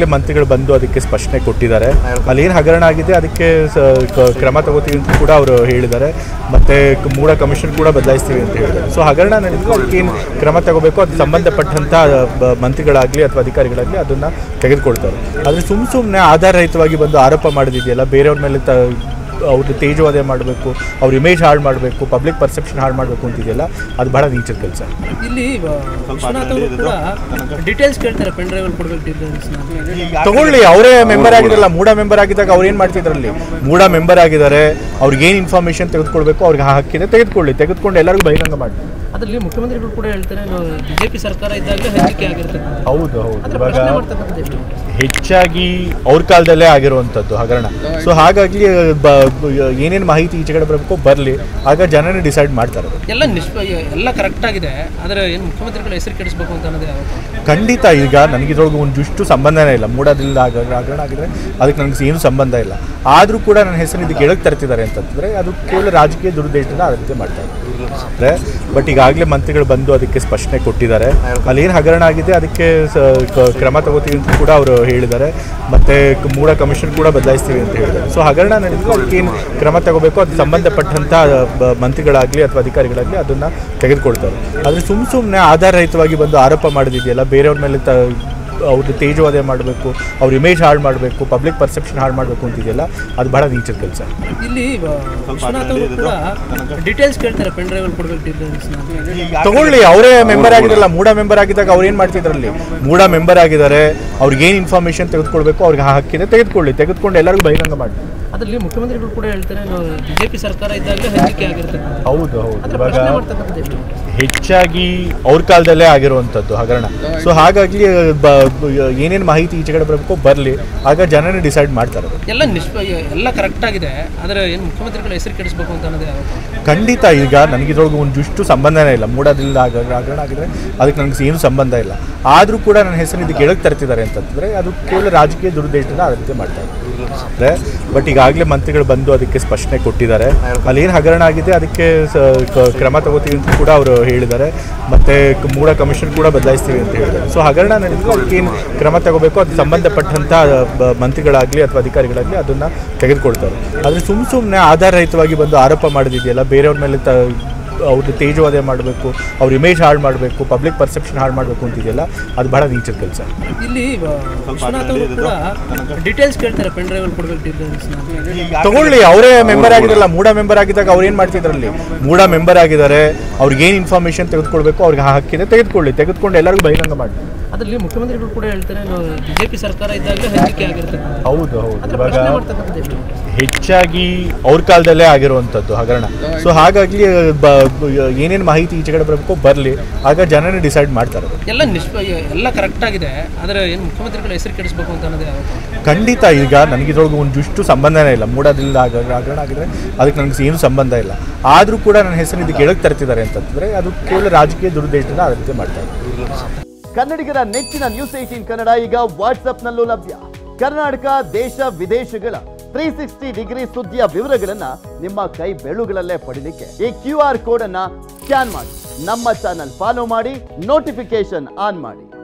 ಮಂತ್ರಿಗಳು ಬಂದು ಅದಕ್ಕೆ ಸ್ಪಷ್ಟನೆ ಕೊಟ್ಟಿದ್ದಾರೆ ಅಲ್ಲಿ ಏನು ಹಗರಣ ಆಗಿದೆ ಅದಕ್ಕೆ ಸ- ಕ- ಕ್ರಮ ತಗೋತೀವಿ ಅಂತ ಕೂಡ ಅವರು ಹೇಳಿದ್ದಾರೆ ಮತ್ತೆ ಕ- ಮೂಡ ಕಮಿಷನ್ ಕೂಡ ಬದಲಾಯಿಸ್ತೀವಿ ಅಂತ ಹೇಳಿದ್ದಾರೆ ಸೊ ಹಗರಣ ನಡೆದು ಅದಕ್ಕೆ ಏನು ಕ್ರಮ ತಗೋಬೇಕು ಅದು ಸಂಬಂಧಪಟ್ಟಂಥ ಬ- ಮಂತ್ರಿಗಳಾಗಲಿ ಅಥವಾ ಅಧಿಕಾರಿಗಳಾಗಲಿ ಅದನ್ನು ತೆಗೆದುಕೊಳ್ತಾರೆ ಆದರೆ ಸುಮ್ಮ ಸುಮ್ಮನೆ ಆಧಾರರಹಿತವಾಗಿ ಬಂದು ಆರೋಪ ಮಾಡೋದಿದೆಯಲ್ಲ ಬೇರೆಯವ್ರ ಮೇಲೆ ತ ಅವ್ರದ್ದು ತೇಜೋವಧೆ ಮಾಡಬೇಕು ಅವ್ರ ಇಮೇಜ್ ಹಾಳು ಮಾಡಬೇಕು ಪಬ್ಲಿಕ್ ಪರ್ಸೆಪ್ಷನ್ ಹಾಳು ಮಾಡಬೇಕು ಅಂತಿದೆಯಲ್ಲ ಅದು ಬಹಳ ನೀಚದ ಕೆಲಸ ಇಲ್ಲಿ ಆ, ವಿಶ್ವನಾಥ್ ಅವರು ಕೂಡ ಡೀಟೇಲ್ಸ್ ಕೇಳ್ತಾರೆ ಪೆನ್ ಡ್ರೈವ್ ಕೊಡ್ಬೇಕು ಡೀಟೇಲ್ಸ್ ತಗೊಳ್ಳಿ ಅವರೇ ಮೆಂಬರ್ ಆಗಿರಲ್ಲ ಮೂಡ ಮೆಂಬರ್ ಆಗಿದ್ದಾಗ ಅವ್ರು ಏನು ಮಾಡ್ತಿದ್ರಲ್ಲಿ ಮೂಡ ಮೆಂಬರ್ ಆಗಿದ್ದಾರೆ ಅವ್ರಿಗೆ ಏನು ಇನ್ಫಾರ್ಮೇಷನ್ ತೆಗೆದುಕೊಳ್ಬೇಕು ಅವ್ರಿಗೆ ಹಕ್ಕಿದೆ ತೆಗೆದುಕೊಳ್ಳಿ ತೆಗೆದುಕೊಂಡು ಎಲ್ಲರಿಗೂ ಬಹಿರಂಗ ಮಾಡಿ ಅದರಲ್ಲಿ ಮುಖ್ಯಮಂತ್ರಿಗಳು ಕೂಡ ಹೇಳ್ತಾರೆ ಬಿಜೆಪಿ ಸರ್ಕಾರ ಇದ್ದಾಗಲೇ ಹಂಚಿಕೆ ಆಗಿರ್ತದೆ ಹೌದು ಹೌದು ಅದ್ರ ಇವಾಗ ಪ್ರಶ್ನೆ ಮಾಡ್ತಕ್ಕಂಥದ್ದು ಎಷ್ಟು? ಹೆಚ್ಚಾಗಿ ಅವ್ರ ಕಾಲದಲ್ಲೇ ಆಗಿರುವಂಥದ್ದು ಹಗರಣ ಸೊ ಹಾಗಾಗಿ ಏನೇನು ಮಾಹಿತಿ ಈಚೆ ಕಡೆ ಬರಬೇಕು ಬರಲಿ ಆಗ ಜನನೇ ಡಿಸೈಡ್ ಮಾಡ್ತಾರೆ ಎಲ್ಲ ನಿಷ್ಪ ಎಲ್ಲ ಕರೆಕ್ಟ್ ಆಗಿದೆ ಆದರೆ ಏನು ಮುಖ್ಯಮಂತ್ರಿಗಳ ಹೆಸರು ಕೆಡಿಸ್ಬೇಕು ಅಂತ ಅನ್ನೋದೇ ಆರೋಪ ಖಂಡಿತ ಈಗ ನನಗೆ ಇದ್ರೊಳಗೆ ಒಂದು ಜುಷ್ಟು ಸಂಬಂಧನೇ ಇಲ್ಲ ಮೂಡೋದಿಲ್ಲ ಆಗ ಹಗರಣ ಆಗಿದ್ರೆ ಅದಕ್ಕೆ ನನಗೆ ಏನು ಸಂಬಂಧ ಇಲ್ಲ ಆದರೂ ಕೂಡ ನನ್ನ ಹೆಸರು ಇದಕ್ಕೆ ಎಳಕ್ಕೆ ತರ್ತಿದ್ದಾರೆ ಅಂತಂದರೆ ಅದು ಕೇವಲ ರಾಜಕೀಯ ದುರುದ್ದೇಶದಿಂದ ಆ ರೀತಿ ಮಾಡ್ತಾರೆ ಬಟ್ ಈಗಾಗಲೇ ಮಂತ್ರಿಗಳು ಬಂದು ಅದಕ್ಕೆ ಸ್ಪಷ್ಟನೆ ಕೊಟ್ಟಿದ್ದಾರೆ ಅಲ್ಲಿ ಏನು ಹಗರಣ ಆಗಿದೆ ಅದಕ್ಕೆ ಸ- ಕ- ಕ್ರಮ ತಗೋತೀವಿ ಅಂತ ಕೂಡ ಅವರು ಹೇಳಿದ್ದಾರೆ ಮತ್ತೆ ಕ- ಮೂಡ ಕಮಿಷನ್ ಕೂಡ ಬದಲಾಯಿಸ್ತೀವಿ ಅಂತ ಹೇಳಿದ್ದಾರೆ ಸೊ ಹಗರಣ ನಡೆದು ಅದಕ್ಕೆ ಏನು ಕ್ರಮ ತಗೋಬೇಕು ಅದು ಸಂಬಂಧಪಟ್ಟಂಥ ಬ- ಮಂತ್ರಿಗಳಾಗಲಿ ಅಥವಾ ಅಧಿಕಾರಿಗಳಾಗಲಿ ಅದನ್ನು ತೆಗೆದುಕೊಳ್ತಾರೆ ಆದರೆ ಸುಮ್ಮ ಸುಮ್ಮನೆ ಆಧಾರರಹಿತವಾಗಿ ಬಂದು ಆರೋಪ ಮಾಡೋದಿದೆಯಲ್ಲ ಬೇರೆಯವ್ರ ಮೇಲೆ ತ ಅವ್ರದ್ದು ತೇಜೋವಧೆ ಮಾಡಬೇಕು ಅವ್ರ ಇಮೇಜ್ ಹಾಳು ಮಾಡಬೇಕು ಪಬ್ಲಿಕ್ ಪರ್ಸೆಪ್ಷನ್ ಹಾಳು ಮಾಡಬೇಕು ಅಂತಿದೆಯಲ್ಲ ಅದು ಬಹಳ ನೀಚದ ಕೆಲಸ ಇಲ್ಲಿ ಆ, ವಿಶ್ವನಾಥ್ ಅವರು ಕೂಡ ಡೀಟೇಲ್ಸ್ ಕೇಳ್ತಾರೆ ಪೆನ್ ಡ್ರೈವ್ ಕೊಡ್ಬೇಕು ಡೀಟೇಲ್ಸ್ ತಗೊಳ್ಳಿ ಅವರೇ ಮೆಂಬರ್ ಆಗಿರಲ್ಲ ಮೂಡ ಮೆಂಬರ್ ಆಗಿದ್ದಾಗ ಅವ್ರು ಏನು ಮಾಡ್ತಿದ್ರಲ್ಲಿ ಮೂಡ ಮೆಂಬರ್ ಆಗಿದ್ದಾರೆ ಅವ್ರಿಗೆ ಏನು ಇನ್ಫಾರ್ಮೇಷನ್ ತೆಗೆದುಕೊಳ್ಬೇಕು ಅವ್ರಿಗೆ ಹಕ್ಕಿದೆ ತೆಗೆದುಕೊಳ್ಳಿ ತೆಗೆದುಕೊಂಡು ಎಲ್ಲರಿಗೂ ಬಹಿರಂಗ ಮಾಡಿ ಅದರಲ್ಲಿ ಮುಖ್ಯಮಂತ್ರಿಗಳು ಕೂಡ ಹೇಳ್ತಾರೆ ಬಿಜೆಪಿ ಸರ್ಕಾರ ಇದ್ದಾಗಲೇ ಹಂಚಿಕೆ ಆಗಿರ್ತದೆ ಹೌದು ಹೌದು ಅದ್ರ ಇವಾಗ ಪ್ರಶ್ನೆ ಮಾಡ್ತಕ್ಕಂಥದ್ದು ಎಷ್ಟು? ಹೆಚ್ಚಾಗಿ ಅವ್ರ ಕಾಲದಲ್ಲೇ ಆಗಿರುವಂಥದ್ದು ಹಗರಣ ಸೊ ಹಾಗಾಗಿ ಏನೇನು ಮಾಹಿತಿ ಈಚೆ ಕಡೆ ಬರಬೇಕು ಬರಲಿ ಆಗ ಜನನೇ ಡಿಸೈಡ್ ಮಾಡ್ತಾರೆ ಎಲ್ಲ ನಿಷ್ಪ ಎಲ್ಲ ಕರೆಕ್ಟ್ ಆಗಿದೆ ಆದರೆ ಏನು ಮುಖ್ಯಮಂತ್ರಿಗಳ ಹೆಸರು ಕೆಡಿಸ್ಬೇಕು ಅಂತ ಅನ್ನೋದೇ ಆರೋಪ ಖಂಡಿತ ಈಗ ನನಗೆ ಇದ್ರೊಳಗೆ ಒಂದು ಜುಷ್ಟು ಸಂಬಂಧನೇ ಇಲ್ಲ ಮೂಡೋದಿಲ್ಲ ಆಗ ಹಗರಣ ಆಗಿದ್ರೆ ಅದಕ್ಕೆ ನನಗೆ ಏನು ಸಂಬಂಧ ಇಲ್ಲ ಆದರೂ ಕೂಡ ನನ್ನ ಹೆಸರು ಇದಕ್ಕೆ ಎಳಕ್ಕೆ ತರ್ತಿದ್ದಾರೆ ಅಂತಂದರೆ ಅದು ಕೇವಲ ರಾಜಕೀಯ ದುರುದ್ದೇಶದಿಂದ ಆ ರೀತಿ ಮಾಡ್ತಾರೆ ಬಟ್ ಈಗಾಗಲೇ ಮಂತ್ರಿಗಳು ಬಂದು ಅದಕ್ಕೆ ಸ್ಪಷ್ಟನೆ ಕೊಟ್ಟಿದ್ದಾರೆ ಅಲ್ಲಿ ಏನು ಹಗರಣ ಆಗಿದೆ ಅದಕ್ಕೆ ಸ- ಕ- ಕ್ರಮ ತಗೋತೀವಿ ಅಂತ ಕೂಡ ಅವರು ಹೇಳಿದ್ದಾರೆ ಮತ್ತೆ ಕ- ಮೂಡ ಕಮಿಷನ್ ಕೂಡ ಬದಲಾಯಿಸ್ತೀವಿ ಅಂತ ಹೇಳಿದ್ದಾರೆ ಸೊ ಹಗರಣ ನಡೆದು ಅದಕ್ಕೆ ಏನು ಕ್ರಮ ತಗೋಬೇಕು ಅದು ಸಂಬಂಧಪಟ್ಟಂಥ ಬ- ಮಂತ್ರಿಗಳಾಗಲಿ ಅಥವಾ ಅಧಿಕಾರಿಗಳಾಗಲಿ ಅದನ್ನು ತೆಗೆದುಕೊಳ್ತಾರೆ ಆದರೆ ಸುಮ್ಮ ಸುಮ್ಮನೆ ಆಧಾರರಹಿತವಾಗಿ ಬಂದು ಆರೋಪ ಮಾಡೋದಿದೆಯಲ್ಲ ಬೇರೆಯವ್ರ ಮೇಲೆ ತ ಅವ್ರದ್ದು ತೇಜೋವಧೆ ಮಾಡಬೇಕು ಅವ್ರ ಇಮೇಜ್ ಹಾಳು ಮಾಡಬೇಕು ಪಬ್ಲಿಕ್ ಪರ್ಸೆಪ್ಷನ್ ಹಾಳು ಮಾಡಬೇಕು ಅಂತಿದೆಯಲ್ಲ ಅದು ಬಹಳ ನೀಚದ ಕೆಲಸ ಇಲ್ಲಿ ಆ, ವಿಶ್ವನಾಥ್ ಅವರು ಕೂಡ ಡೀಟೇಲ್ಸ್ ಕೇಳ್ತಾರೆ ಪೆನ್ ಡ್ರೈವ್ ಕೊಡ್ಬೇಕು ಡೀಟೇಲ್ಸ್ ತಗೊಳ್ಳಿ ಅವರೇ ಮೆಂಬರ್ ಆಗಿರಲ್ಲ ಮೂಡ ಮೆಂಬರ್ ಆಗಿದ್ದಾಗ ಅವ್ರು ಏನು ಮಾಡ್ತಿದ್ರಲ್ಲಿ ಮೂಡ ಮೆಂಬರ್ ಆಗಿದ್ದಾರೆ ಅವ್ರಿಗೆ ಏನು ಇನ್ಫಾರ್ಮೇಷನ್ ತೆಗೆದುಕೊಳ್ಬೇಕು ಅವ್ರಿಗೆ ಹಕ್ಕಿದೆ ತೆಗೆದುಕೊಳ್ಳಿ ತೆಗೆದುಕೊಂಡು ಎಲ್ಲರಿಗೂ ಬಹಿರಂಗ ಮಾಡಿ ಅದರಲ್ಲಿ ಮುಖ್ಯಮಂತ್ರಿಗಳು ಕೂಡ ಹೇಳ್ತಾರೆ ಬಿಜೆಪಿ ಸರ್ಕಾರ ಇದ್ದಾಗಲೇ ಹಂಚಿಕೆ ಆಗಿರ್ತದೆ ಹೌದು ಹೌದು ಅದ್ರ ಇವಾಗ ಪ್ರಶ್ನೆ ಮಾಡ್ತಕ್ಕಂಥದ್ದು ಎಷ್ಟು? ಹೆಚ್ಚಾಗಿ ಅವ್ರ ಕಾಲದಲ್ಲೇ ಆಗಿರುವಂಥದ್ದು ಹಗರಣ ಸೊ ಹಾಗಾಗಿ ಏನೇನು ಮಾಹಿತಿ ಈಚೆ ಕಡೆ ಬರಬೇಕು ಬರಲಿ ಆಗ ಜನನೇ ಡಿಸೈಡ್ ಮಾಡ್ತಾರೆ ಎಲ್ಲ ನಿಷ್ಪ ಎಲ್ಲ ಕರೆಕ್ಟ್ ಆಗಿದೆ ಆದರೆ ಏನು ಮುಖ್ಯಮಂತ್ರಿಗಳ ಹೆಸರು ಕೆಡಿಸ್ಬೇಕು ಅಂತ ಅನ್ನೋದೇ ಆರೋಪ ಖಂಡಿತ ಈಗ ನನಗೆ ಇದ್ರೊಳಗೆ ಒಂದು ಜುಷ್ಟು ಸಂಬಂಧನೇ ಇಲ್ಲ ಮೂಡೋದಿಲ್ಲ ಆಗ ಹಗರಣ ಆಗಿದ್ರೆ ಅದಕ್ಕೆ ನನಗೆ ಏನು ಸಂಬಂಧ ಇಲ್ಲ ಆದರೂ ಕೂಡ ನನ್ನ ಹೆಸರು ಇದಕ್ಕೆ ಎಳಕ್ಕೆ ತರ್ತಿದ್ದಾರೆ ಅಂತಂದರೆ ಅದು ಕೇವಲ ರಾಜಕೀಯ ದುರುದ್ದೇಶದಿಂದ ಆ ರೀತಿ ಮಾಡ್ತಾರೆ ಕನ್ನಡಿಗರ ನೆಚ್ಚಿನ ನ್ಯೂಸ್ ಏಟೀನ್ ಕನ್ನಡ ಈಗ ವಾಟ್ಸ್ಆಪ್ನಲ್ಲೂ ಲಭ್ಯ ಕರ್ನಾಟಕ ದೇಶ ವಿದೇಶಗಳ ತ್ರೀ ಸಿಕ್ಸ್ಟಿ ಡಿಗ್ರಿ ಸುದ್ದಿಯ ವಿವರಗಳನ್ನ ನಿಮ್ಮ ಕೈ ಬೆಳುಗಳಲ್ಲೇ ಪಡಿಲಿಕ್ಕೆ ಈ ಕ್ಯೂ ಆರ್ ಕೋಡ್ ಅನ್ನ ಸ್ಕ್ಯಾನ್ ಮಾಡಿ ನಮ್ಮ ಚಾನಲ್ ಫಾಲೋ ಮಾಡಿ ನೋಟಿಫಿಕೇಶನ್ ಆನ್ ಮಾಡಿ